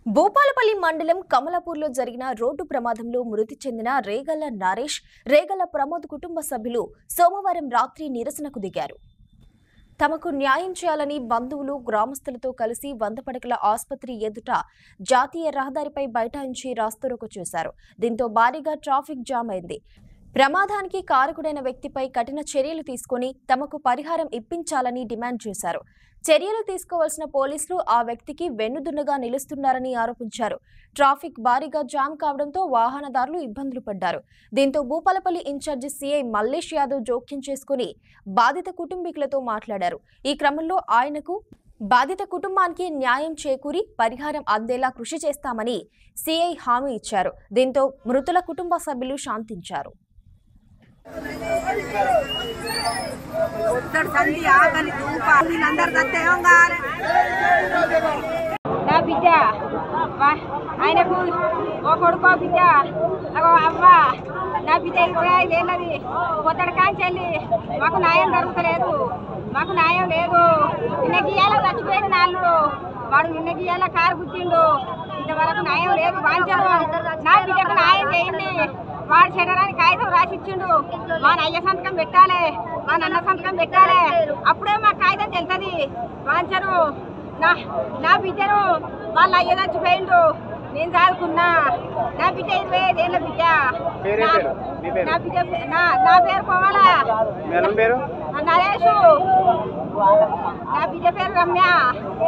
భూపాలపల్లి మండలం కమలాపూర్లో జరిగిన రోడ్డు ప్రమాదంలో మృతి చెందిన రేగల్ల నరేష్ రేగల్ల ప్రమోద్ కుటుంబ సభ్యులు సోమవారం రాత్రి నిరసనకు దిగారు తమకు న్యాయం చేయాలని బంధువులు గ్రామస్తులతో కలిసి వంద పడకల ఆసుపత్రి ఎదుట జాతీయ రహదారిపై బైఠాయించి రాస్తరోకు చేశారు దీంతో భారీగా ట్రాఫిక్ జామ్ అయింది ప్రమాదానికి కారకుడైన వ్యక్తిపై కఠిన చర్యలు తీసుకొని తమకు పరిహారం ఇప్పించాలని డిమాండ్ చేశారు చర్యలు తీసుకోవాల్సిన పోలీసులు ఆ వ్యక్తికి వెన్నుదున్నుగా నిలుస్తున్నారని ఆరోపించారు ట్రాఫిక్ భారీగా జామ్ కావడంతో వాహనదారులు ఇబ్బందులు పడ్డారు దీంతో భూపాలపల్లి ఇన్ఛార్జి సీఐ మల్లేష్ యాదవ్ జోక్యం చేసుకుని బాధిత కుటుంబీకులతో మాట్లాడారు ఈ క్రమంలో ఆయనకు బాధిత కుటుంబానికి న్యాయం చేకూరి పరిహారం అందేలా కృషి చేస్తామని సీఐ హామీ ఇచ్చారు దీంతో మృతుల కుటుంబ సభ్యులు శాంతించారు పొద్దుడు సంధి ఆకలి ధూప వీళ్ళందరు దత్త ఏం కావాలి నా బిడ్డ వా- ఆయనకు ఓ కొడుకో బిడ్డ అగో అవ్వ నా బిడ్డ ఇరవై ఐదేళ్ళది పొద్దుడు కాంచెల్లి మాకు న్యాయం జరుగుతలేదు మాకు న్యాయం లేదు నిన్న గీయాల చచ్చిపోయిన నాళ్ళు వాడు నిన్న గీయాల కారు గుద్దిండు ఇంతవరకు న్యాయం లేదు వాంచను నా బిడ్డకు న్యాయం చేయండి వాడు చెడరాని కాగితం రాసిచ్చిండు మా అయ్య సంతకం పెట్టాలి మా నన్న సంతకం పెట్టాలి అప్పుడే మా కాగితం తెలుస్తుంది వాంచరు నా నా బిడ్డను వాళ్ళ అయ్య చచ్చిపోయిండు నేను చదువుకున్నా నా బిడ్డ ఇరవై ఐదేళ్ళ బిడ్డ పేరేం నా- పేరు? మీ పేరు? నా బిడ్డ పే- నా నా పేరు పోవాలా మేడం పేరు నరేషు నా బిడ్డ పేరు రమ్య